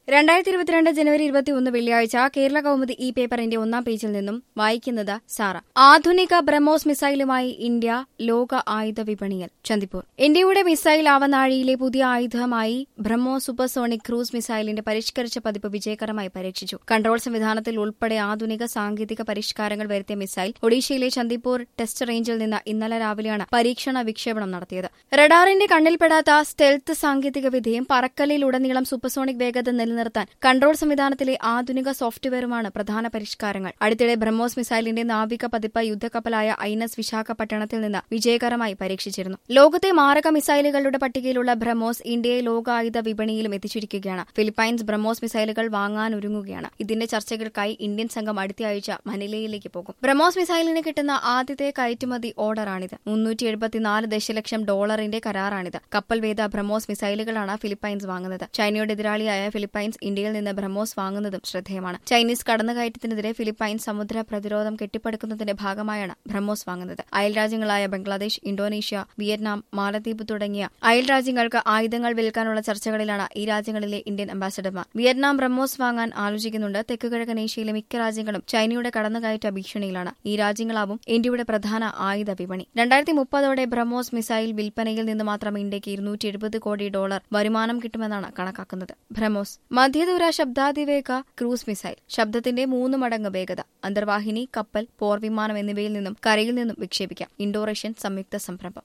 രണ്ടായിരത്തി ഇരുപത്തിരണ്ട് ജനുവരി ഇരുപത്തിയൊന്ന് വെള്ളിയാഴ്ച കേരള കൗമുദി ഈ പേപ്പറിന്റെ ഒന്നാം പേജിൽ നിന്നും വായിക്കുന്നത് സാറ ആധുനിക ബ്രഹ്മോസ് മിസൈലുമായി ഇന്ത്യ ലോക ആയുധ വിപണിയിൽ ചന്ദിപ്പൂർ ഇന്ത്യയുടെ മിസൈൽ ആവനാഴിയിലെ പുതിയ ആയുധമായി ബ്രഹ്മോസ് സൂപ്പർസോണിക് ക്രൂസ് മിസൈലിന്റെ പരിഷ്കരിച്ച പതിപ്പ് വിജയകരമായി പരീക്ഷിച്ചു കൺട്രോൾ സംവിധാനത്തിൽ ഉൾപ്പെടെ ആധുനിക സാങ്കേതിക പരിഷ്കാരങ്ങൾ വരുത്തിയ മിസൈൽ ഒഡീഷയിലെ ചന്ദിപ്പൂർ ടെസ്റ്റ് റേഞ്ചിൽ നിന്ന് ഇന്നലെ രാവിലെയാണ് പരീക്ഷണ വിക്ഷേപണം നടത്തിയത് റഡാറിന്റെ കണ്ണിൽപ്പെടാത്ത സ്റ്റെൽത്ത് സാങ്കേതിക വിദ്യയും പറക്കലിലുടനീളം സൂപ്പർസോണിക് വേഗത നിലനിർത്താൻ കൺട്രോൾ സംവിധാനത്തിലെ ആധുനിക സോഫ്റ്റ്വെയറുമാണ് പ്രധാന പരിഷ്കാരങ്ങൾ അടുത്തിടെ ബ്രഹ്മോസ് മിസൈലിന്റെ നാവിക പതിപ്പ് യുദ്ധക്കപ്പലായ ഐനസ് വിശാഖപട്ടണത്തിൽ നിന്ന് വിജയകരമായി പരീക്ഷിച്ചിരുന്നു ലോകത്തെ മാരക മിസൈലുകളുടെ പട്ടികയിലുള്ള ബ്രഹ്മോസ് ഇന്ത്യയെ ലോകായുധ വിപണിയിലും എത്തിച്ചിരിക്കുകയാണ് ഫിലിപ്പൈൻസ് ബ്രഹ്മോസ് മിസൈലുകൾ വാങ്ങാനൊരുങ്ങുകയാണ് ഇതിന്റെ ചർച്ചകൾക്കായി ഇന്ത്യൻ സംഘം അടുത്തയാഴ്ച മനിലയിലേക്ക് പോകും ബ്രഹ്മോസ് മിസൈലിന് കിട്ടുന്ന ആദ്യത്തെ കയറ്റുമതി ഓർഡറാണിത് മുന്നൂറ്റി എഴുപത്തിനാല് ദശലക്ഷം ഡോളറിന്റെ കരാറാണിത് കപ്പൽ വേദ ബ്രഹ്മോസ് മിസൈലുകളാണ് ഫിലിപ്പൈൻസ് വാങ്ങുന്നത് ചൈനയുടെ എതിരാളിയായ ഫിലിപ്പൈൻസ് ഇന്ത്യയിൽ നിന്ന് ബ്രഹ്മോസ് വാങ്ങുന്നതും ശ്രദ്ധേയമാണ് ചൈനീസ് കടന്നുകയറ്റത്തിനെതിരെ ഫിലിപ്പൈൻസ് സമുദ്ര പ്രതിരോധം കെട്ടിപ്പടുക്കുന്നതിന്റെ ഭാഗമായാണ് ബ്രഹ്മോസ് വാങ്ങുന്നത് അയൽ രാജ്യങ്ങളായ ബംഗ്ലാദേശ് ഇന്തോനേഷ്യ വിയറ്റ്നാം മാലദ്വീപ് തുടങ്ങിയ അയൽ രാജ്യങ്ങൾക്ക് ആയുധങ്ങൾ വിൽക്കാനുള്ള ചർച്ചകളിലാണ് ഈ രാജ്യങ്ങളിലെ ഇന്ത്യൻ അംബാസഡർമാർ വിയറ്റ്നാം ബ്രഹ്മോസ് വാങ്ങാൻ ആലോചിക്കുന്നുണ്ട് തെക്കുകിഴക്കൻ ഏഷ്യയിലെ മിക്ക രാജ്യങ്ങളും ചൈനയുടെ കടന്നുകയറ്റ ഭീഷണിയിലാണ് ഈ രാജ്യങ്ങളാവും ഇന്ത്യയുടെ പ്രധാന ആയുധ വിപണി രണ്ടായിരത്തി മുപ്പതോടെ ബ്രഹ്മോസ് മിസൈൽ വിൽപ്പനയിൽ നിന്ന് മാത്രം ഇന്ത്യക്ക് ഇരുന്നൂറ്റി എഴുപത് കോടി ഡോളർ വരുമാനം കിട്ടുമെന്നാണ് കണക്കാക്കുന്നത് ബ്രഹ്മോസ് മധ്യദൂര ശബ്ദാതിവേഗ ക്രൂസ് മിസൈൽ ശബ്ദത്തിന്റെ മൂന്ന് മടങ്ങ് വേഗത അന്തർവാഹിനി കപ്പൽ പോർവിമാനം എന്നിവയിൽ നിന്നും കരയിൽ നിന്നും വിക്ഷേപിക്കാം ഇൻഡോ റഷ്യൻ സംയുക്ത സംരംഭം